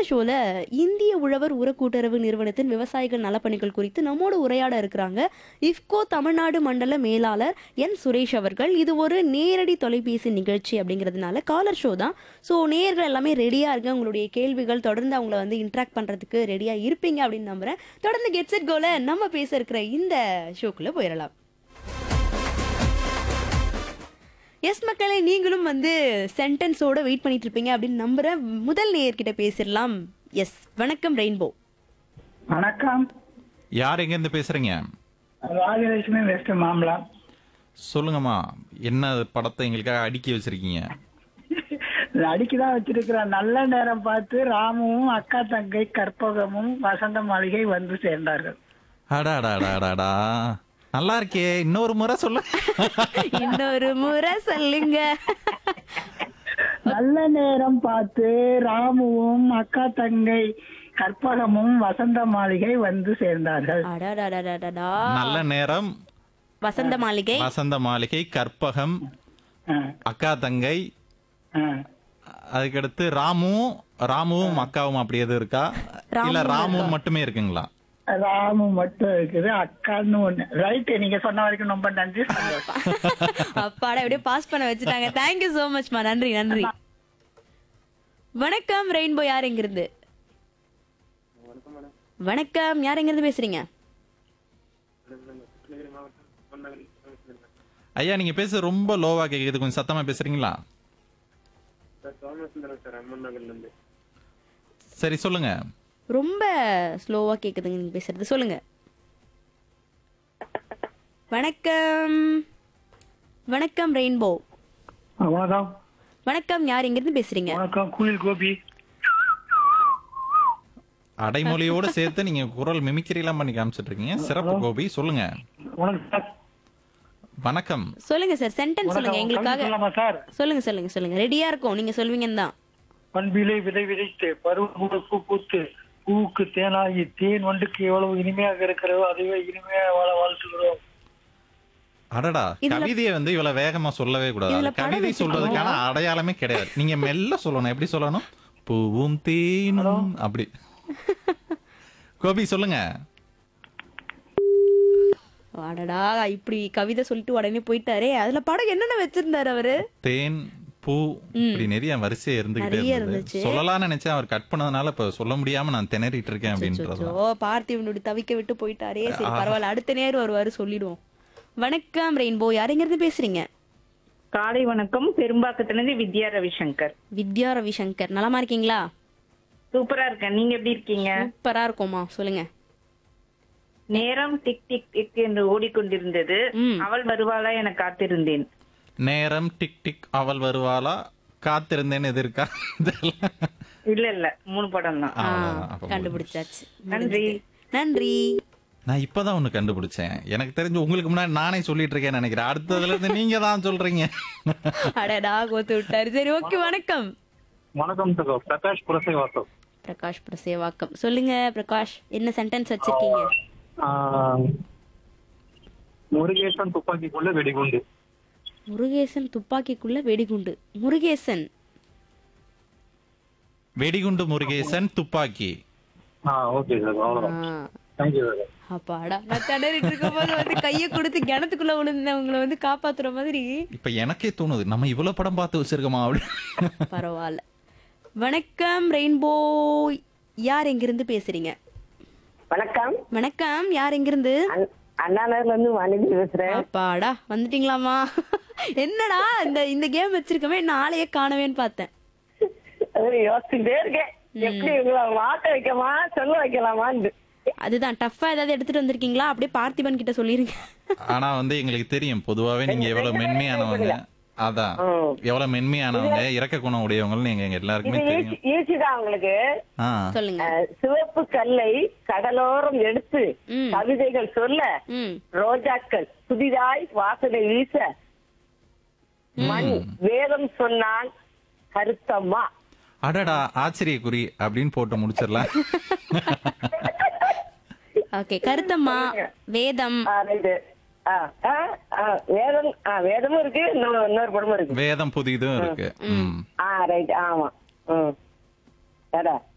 ஷோல இந்திய உழவர் உர கூட்டுறவு நிறுவனத்தின் விவசாயிகள் நலப்பணிகள் குறித்து நம்மோடு உரையாட இருக்கிறாங்க இஃப்கோ தமிழ்நாடு மண்டல மேலாளர் என் சுரேஷ் அவர்கள் இது ஒரு நேரடி தொலைபேசி நிகழ்ச்சி அப்படிங்கிறதுனால காலர் ஷோ தான் ஸோ நேர்கள் எல்லாமே ரெடியாக இருங்க உங்களுடைய கேள்விகள் தொடர்ந்து அவங்கள வந்து இன்ட்ராக்ட் பண்ணுறதுக்கு ரெடியாக இருப்பீங்க அப்படின்னு நம்புறேன் தொடர்ந்து கெட் செட் கோல நம்ம பேச இருக்கிற இந்த ஷோக்குள்ளே போயிடலாம் எஸ் மக்களே நீங்களும் வந்து சென்டென்ஸோட வெயிட் பண்ணிட்டு இருப்பீங்க அப்படின்னு நம்புறேன் முதல் நேயர்கிட்ட பேசிடலாம் எஸ் வணக்கம் ரெயின்போ வணக்கம் யார் எங்க இருந்து பேசுறீங்க ராஜலட்சுமி வெஸ்ட் மாம்பலம் சொல்லுங்கம்மா என்ன படத்தை எங்களுக்காக அடுக்கி வச்சிருக்கீங்க அடிக்குதான் வச்சிருக்கிறேன் நல்ல நேரம் பார்த்து ராமுவும் அக்கா தங்கை கற்பகமும் வசந்த மாளிகை வந்து சேர்ந்தார்கள் அடாடாடாடாடா நல்லா இருக்கே இன்னொரு முறை சொல்லு இன்னொரு முறை சொல்லுங்க நல்ல நேரம் பார்த்து ராமுவும் அக்கா தங்கை கற்பகமும் வசந்த மாளிகை வந்து சேர்ந்தார்கள் அடாடாடாடாடா நல்ல நேரம் வசந்த மாளிகை வசந்த மாளிகை கற்பகம் ஆ, அக்கா தங்கை ஆ. அதுக்கடுத்து ராமுவும் ராமுவும் அக்காவும் அப்படி எதுவும் இருக்கா இல்ல ராமுவும் மட்டுமே இருக்குங்களா ராமு மட்டும் இருக்குது அக்கான்னு ஒண்ணு ரைட் நீங்க சொன்ன வரைக்கும் ரொம்ப நன்றி சந்தோஷம். அப்பாடா எப்படியோ பாஸ் பண்ண வச்சுட்டாங்க தேங்க்யூ so மச்மா நன்றி நன்றி வணக்கம் ரெயின்போ யார் எங்கிருந்து வணக்கம் யார் எங்கிருந்து பேசுறீங்க ஐயா நீங்க பேசுறது ரொம்ப லோவா கேக்குது கொஞ்சம் சத்தமா பேசுறீங்களா சரி சொல்லுங்க ரொம்ப ஸ்லோவா கேக்குதுங்க நீங்க பேசுறது சொல்லுங்க வணக்கம் வணக்கம் ரெயின்போ வணக்கம் வணக்கம் யார் எங்கிருந்து பேசுறீங்க வணக்கம் குளில் கோபி அடைமொழியோட சேர்த்து நீங்க குரல் மிமிக்ரி எல்லாம் பண்ணி காமிச்சிட்டு இருக்கீங்க சிறப்பு கோபி சொல்லுங்க வணக்கம் சார் வணக்கம் சொல்லுங்க சார் சென்டென்ஸ் சொல்லுங்க எங்களுக்காக சொல்லலாமா சார் சொல்லுங்க சொல்லுங்க சொல்லுங்க ரெடியா இருக்கோம் நீங்க சொல்வீங்கன்னு தான் பண்பிலே விதை விதைத்து பருவ பூ பூத்து பூவுக்கு தேனாகி தேன் வண்டுக்கு எவ்வளவு இனிமையாக இருக்கிறதோ அதுவே இனிமையாக வாழ வாழ்த்துகிறோம் அடடா கவிதையை வந்து இவ்வளவு வேகமா சொல்லவே கூடாது இதுல அது கவிதை சொல்றதுக்கான அடையாளமே கிடையாது நீங்க மெல்ல சொல்லணும் எப்படி சொல்லணும் பூவும் தேனும் அப்படி கோபி சொல்லுங்க அடடா இப்படி கவிதை சொல்லிட்டு உடனே போயிட்டாரே அதுல படம் என்னென்ன வச்சிருந்தாரு அவரு தேன் பூ இப்படி நிறைய வரிசையா இருந்துகிட்டே நிறைய இருந்தது இருந்துச்சு. சொல்லலாம்னு நினைச்சேன் அவர் கட் பண்ணதுனால இப்ப சொல்ல முடியாம நான் திணறிட்டு இருக்கேன் அப்படின்றது ஓ பார்த்திவனுடைய தவிக்க விட்டு போயிட்டாரே சரி பரவாயில்ல அடுத்த நேரம் வருவாரு சொல்லிடுவோம் வணக்கம் ரெயின்போ யாருங்கிறது பேசுறீங்க காலை வணக்கம் பெரும்பாக்கத்திலிருந்து வித்யா ரவிசங்கர் வித்யா ரவிசங்கர் நலமா இருக்கீங்களா சூப்பரா இருக்கேன் நீங்க எப்படி இருக்கீங்க சூப்பரா இருக்கோமா சொல்லுங்க நேரம் டிக் டிக் டிக் என்று ஓடிக்கொண்டிருந்தது ம். அவள் வருவாளா என காத்திருந்தேன் நேரம் டிக் டிக் அவள் வருவாளா காத்திருந்தேன்னு எது இருக்கா இல்ல இல்ல மூணு படம் தான் ஆ, அவ்வளவுதான். அப்ப கண்டுபிடிச்சாச்சு நன்றி நன்றி நான் இப்பதான் ஒண்ணு கண்டுபிடிச்சேன் எனக்கு தெரிஞ்சு உங்களுக்கு முன்னாடி நானே சொல்லிட்டு இருக்கேன்னு நினைக்கிறேன் அடுத்ததுல இருந்து நீங்க தான் சொல்றீங்க அடடா கோத்து விட்டாரு சரி ஓகே வணக்கம் வணக்கம் சார் பிரகாஷ் புரசைவாசம் பிரகாஷ் பிரசேவாக்கம் சொல்லுங்க பிரகாஷ் என்ன சென்டென்ஸ் வச்சிருக்கீங்க முருகேசன் துப்பாக்கிக்குள்ள வெடிகுண்டு முருகேசன் துப்பாக்கிக்குள்ள வெடிகுண்டு முருகேசன் வெடிகுண்டு முருகேசன் துப்பாக்கி ஆ ஓகே சார் அவ்வளவுதான் ஆ, தேங்க்யூ சார் அப்பாடா நான் திணறிட்டு இருக்கும் போது வந்து கையை கொடுத்து கிணத்துக்குள்ள விழுந்தவங்களை வந்து காப்பாத்துற மாதிரி இப்ப எனக்கே தோணுது நம்ம இவ்வளவு படம் பார்த்து வச்சிருக்கோமா அப்படி பரவாயில்ல வணக்கம் ரெயின்போ யார் எங்கிருந்து பேசுறீங்க வணக்கம் வணக்கம் யார் எங்கிருந்து அண்ணா- அண்ணா நகர்ல இருந்து வாணிஜி பேசுறேன் அப்பாடா வந்துட்டீங்களாமா என்னடா இந்த இந்த கேம் வச்சிருக்கவே நாளையே காணவேன்னு பார்த்தேன் அது யோசிச்சுட்டே இருக்கேன் எப்படி உங்களை மாட்ட வைக்கமா சொல்ல வைக்கலாமான்னு அதுதான் டஃப்பா ஏதாவது எடுத்துட்டு வந்திருக்கீங்களா அப்படியே பார்த்திபன் கிட்ட சொல்லிருங்க ஆனா வந்து எங்களுக்கு தெரியும் பொதுவாவே நீங்க எவ்வளவு மென்மையானவங்க அதான் எவ்வளவு மென்மையானவங்க இறக்க குணம் உடையவங்கன்னு எங்க எங்க எல்லாருக்குமே இது தெரியும் ஈஸி ஈஸி தான் உங்களுக்கு ஆ சொல்லுங்க அஹ், சிவப்பு கல்லை கடலோரம் எடுத்து ம். கவிதைகள் சொல்ல ம் ரோஜாக்கள் புதிதாய் வாசனை வீச மண் வேதம் சொன்னான் கருத்தம்மா அடடா ஆச்சரியக்குறி அப்படின்னு போட்டு முடிச்சிடலாம் ஓகே கருத்தம்மா வேதம் ஆ, ரைட்டு. ஆ, ஆ, ஆ, வேதம் ஆ, வேதமும் இருக்கு இன்னொரு இன்னொரு படமும் இருக்கு வேதம் புதிதும் இருக்கு ம் ஆ ரைட் ஆமா ம் ஏடா